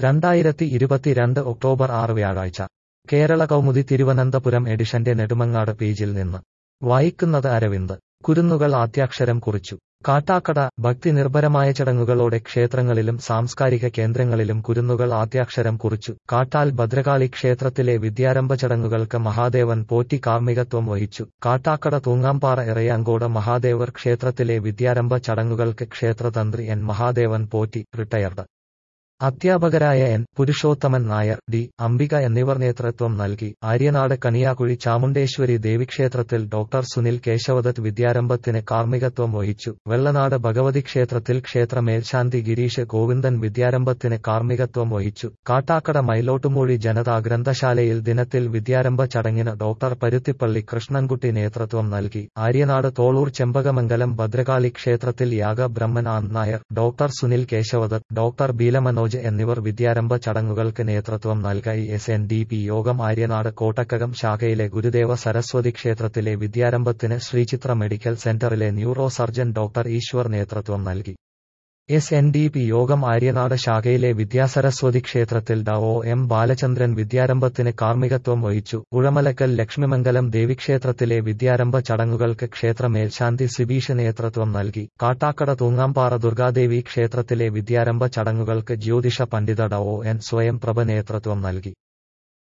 രണ്ടായിരത്തി ഇരുപത്തിരണ്ട് ഒക്ടോബർ ആറ് വ്യാഴാഴ്ച കേരള കൗമുദി തിരുവനന്തപുരം എഡിഷന്റെ നെടുമങ്ങാട് പേജിൽ നിന്ന് വായിക്കുന്നത് അരവിന്ദ് കുരുന്നുകൾ ആദ്യാക്ഷരം കുറിച്ചു കാട്ടാക്കട ഭക്തി നിർഭരമായ ചടങ്ങുകളോടെ ക്ഷേത്രങ്ങളിലും സാംസ്കാരിക കേന്ദ്രങ്ങളിലും കുരുന്നുകൾ ആദ്യാക്ഷരം കുറിച്ചു കാട്ടാൽ ഭദ്രകാളി ക്ഷേത്രത്തിലെ വിദ്യാരംഭ ചടങ്ങുകൾക്ക് മഹാദേവൻ പോറ്റി കാർമ്മികത്വം വഹിച്ചു കാട്ടാക്കട തൂങ്ങാംപാറ ഇറയാങ്കോട് മഹാദേവർ ക്ഷേത്രത്തിലെ വിദ്യാരംഭ ചടങ്ങുകൾക്ക് ക്ഷേത്രതന്ത്രി എൻ മഹാദേവൻ പോറ്റി റിട്ടയർഡ് അധ്യാപകരായ എൻ പുരുഷോത്തമൻ നായർ ഡി അംബിക എന്നിവർ നേതൃത്വം നൽകി ആര്യനാട് കണിയാകുഴി ചാമുണ്ടേശ്വരി ദേവിക്ഷേത്രത്തിൽ ഡോക്ടർ സുനിൽ കേശവദത്ത് വിദ്യാരംഭത്തിന് കാർമ്മികത്വം വഹിച്ചു വെള്ളനാട് ഭഗവതി ക്ഷേത്രത്തിൽ ക്ഷേത്ര മേൽശാന്തി ഗിരീഷ് ഗോവിന്ദൻ വിദ്യാരംഭത്തിന് കാർമ്മികത്വം വഹിച്ചു കാട്ടാക്കട മൈലോട്ടുമൂഴി ജനതാ ഗ്രന്ഥശാലയിൽ ദിനത്തിൽ വിദ്യാരംഭ ചടങ്ങിന് ഡോക്ടർ പരുത്തിപ്പള്ളി കൃഷ്ണൻകുട്ടി നേതൃത്വം നൽകി ആര്യനാട് തോളൂർ ചെമ്പകമംഗലം ഭദ്രകാളി ക്ഷേത്രത്തിൽ യാഗ ബ്രഹ്മൻ ആനന്ദ് നായർ ഡോക്ടർ സുനിൽ കേശവദത്ത് ഡോക്ടർ ബീലമനോജ് എന്നിവർ വിദ്യാരംഭ ചടങ്ങുകൾക്ക് നേതൃത്വം നൽകി എസ് എൻ ഡി പി യോഗം ആര്യനാട് കോട്ടക്കകം ശാഖയിലെ ഗുരുദേവ സരസ്വതി ക്ഷേത്രത്തിലെ വിദ്യാരംഭത്തിന് Sreechitra medical centre neuro surgeon doctor Eswar നേതൃത്വം നൽകി എസ് എൻ ഡി പി യോഗം ആര്യനാട് ശാഖയിലെ വിദ്യാസരസ്വതി ക്ഷേത്രത്തിൽ ഡ ഒ എം ബാലചന്ദ്രൻ വിദ്യാരംഭത്തിന് കാർമ്മികത്വം വഹിച്ചു ഉഴമലക്കൽ ലക്ഷ്മിമംഗലം ദേവിക്ഷേത്രത്തിലെ വിദ്യാരംഭ ചടങ്ങുകൾക്ക് ക്ഷേത്ര മേൽശാന്തി സിബീഷ് നേതൃത്വം നൽകി കാട്ടാക്കട തൂങ്ങാംപാറ ദുർഗാദേവി ക്ഷേത്രത്തിലെ വിദ്യാരംഭ ചടങ്ങുകൾക്ക് ജ്യോതിഷ പണ്ഡിത ഡ ഒ എൻ സ്വയം പ്രഭ നേതൃത്വം നൽകി